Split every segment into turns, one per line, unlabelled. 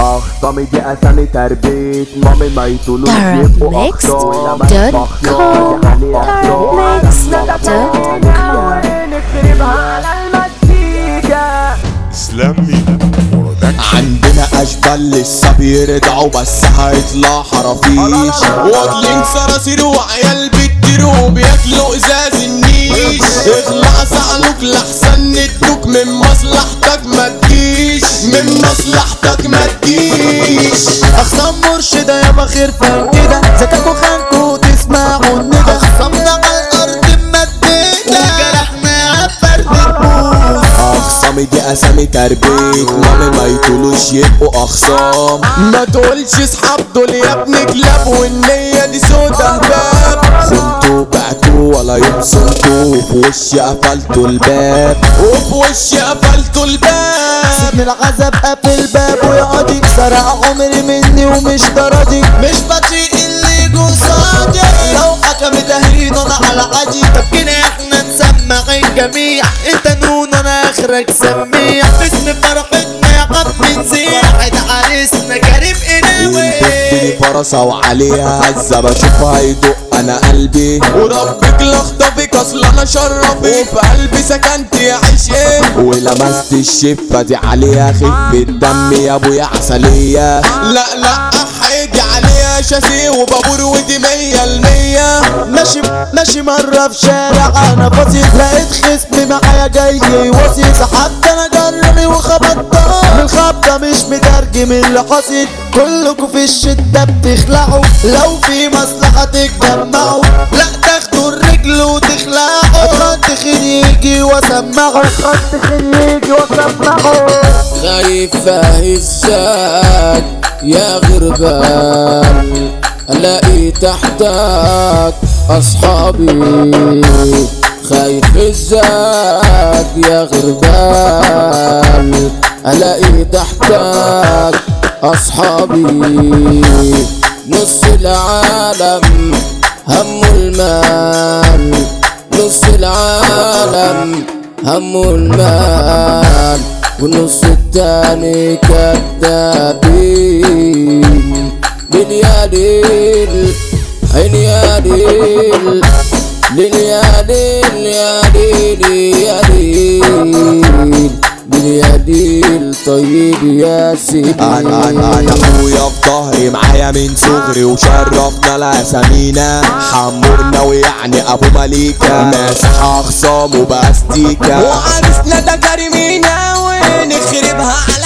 اخصامي دي اسامي تربيت مامي ما يطولوش يبقوا اخصام لما
Darmix.com Darmix.com
نخربها على المزيكا
اسلام ميدو برودكشن
عندنا اشبال لسه بيرجعوا بس هيطلع حرافيش واكلين صراصير وعيال بتطيروا بياكلوا ازاز النيش اخلع سألوك لحسن ندوك من مصلحتك ما تجيش من مصلحتك ما تجيش
اخصام مرشدة يا بخير كده زكاكوا خانكوا تسمعوا الندى اخصامنا على الارض مدينا وجرحنا فرد البوس
اخصامي دي اسامي تربيت مامي ما يطولوش يبقوا اخصام ما تقولش اصحاب دول يا ابن كلاب والنية دي سودا هباب خنتوا بعتوا ولا يوم صنتوا في وشي قفلتوا الباب وفي وشي قفلتوا الباب
سجن العذاب قافل بابه يا قاضي سرق عمري مني ومش درجي مش بطيء اللي قصادي لو حكم تهريد انا على عادي طب كده احنا نسمع الجميع انت نون انا اخرك سميع باسم فرحتنا يا قب نزيع عيد عريسنا كريم قناوي
والبنت دي فرصة وعليها هزة بشوفها يدق انا قلبي وربك لاخطفك اصل انا شرفك وفي قلبي سكنت يا عشق ولمست الشفة دي عليها خفة دم يا ابويا عسلية لا لا حيدي عليها شاسيه وبابور ودي مية المية
ماشي ماشي مرة في شارع انا بسيط لقيت خصمي معايا جاي وسيط سحبت انا جرمي وخبطتها من الخبطة مش مترجم اللي حصل كلكوا في الشدة بتخلعوا لو في مصلحة تتجمعوا لا تاخدوا الرجل وتخلعوا خط خير يجي واسمعه خط خير يجي واسمعه
خايف اهزك يا غربان الاقي تحتك اصحابي خايف ازاك يا غربان الاقي تحتك اصحابي نص العالم هم المال نص العالم هم المال والنص التاني كذابين بالياليل عين ياليل للياليل ياليل ياليل بالياليل طيب يا سيدي
انا انا انا اخويا في ظهري معايا من صغري وشرفنا لاسامينا حمورنا ويعني ابو مليكة ماسح اخصام وباستيكا وعرسنا ده كريمينا ونخربها على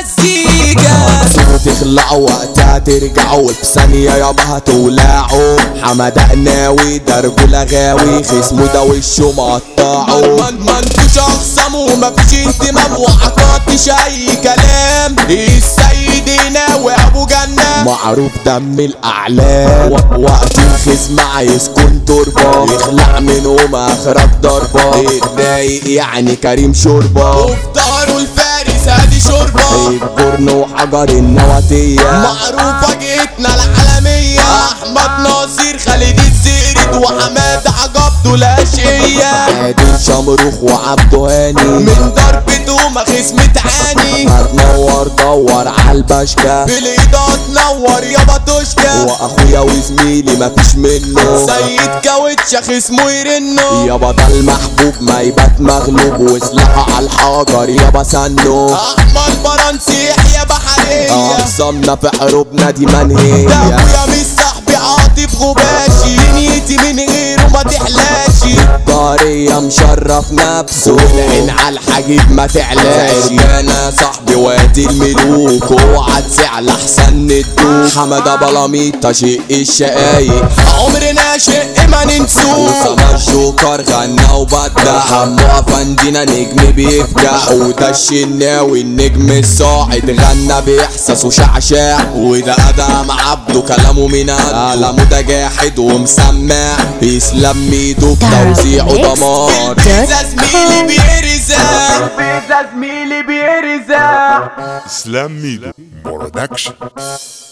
المزيكا تخلعوا وقتها ترجعوا في ثانية يابا هتولعوا حمادة قناوي ده رجولة غاوي خصمه ده وشه مقطعه ما ما انتوش اخصام ومفيش اهتمام وعقدتش اي كلام السيد ناوي ابو جنة معروف دم الاعلام و- وقت الخصم عايزكم تربة يخلع منهم اخرك ضربة الرايق يعني كريم شوربة وفي ظهره الفارس ادي شوربة الجرن وحجر النواتية معروفة جيتنا العالمية احمد ناصر خالد الزيرد وحماد عجبته الاشقية عادل شمروخ وعبده هاني من ضربته ما خصم تعاني هتنور دور عالبشكة بالايدات تنور يابا تشكى واخويا وزميلي مفيش منه سيد كاوتشا خصمه يرنه يابا ده المحبوب ما يبات مغلوب وسلاحه على الحجر يابا سنه احمد فرنسي يحيى بحرية اقسامنا في حروبنا دي منهية ده ابويا مش صاحبي عاطف غباشي نيتي من غيره ما تحلاشي طارية مشرف نفسه العين على الحجيب ما تعلاش انا صاحبي وادي الملوك اوعى تزعل احسن ندوك حمادة بلاميطة شق الشقايق عمرنا شق ما ننسوه وسما الجوكر غنى وبدع حمو افندينا نجم بيفجع وده الشناوي النجم الصاعد غنى باحساس وشعشاع وده ادم عبده كلامه من قلمه ده جاحد ومسمع بيسلم ميدو بتوزيعه دمار بيزا زميلي بيرزق
بيزا زميلي بيرزق
اسلام ميدو برودكشن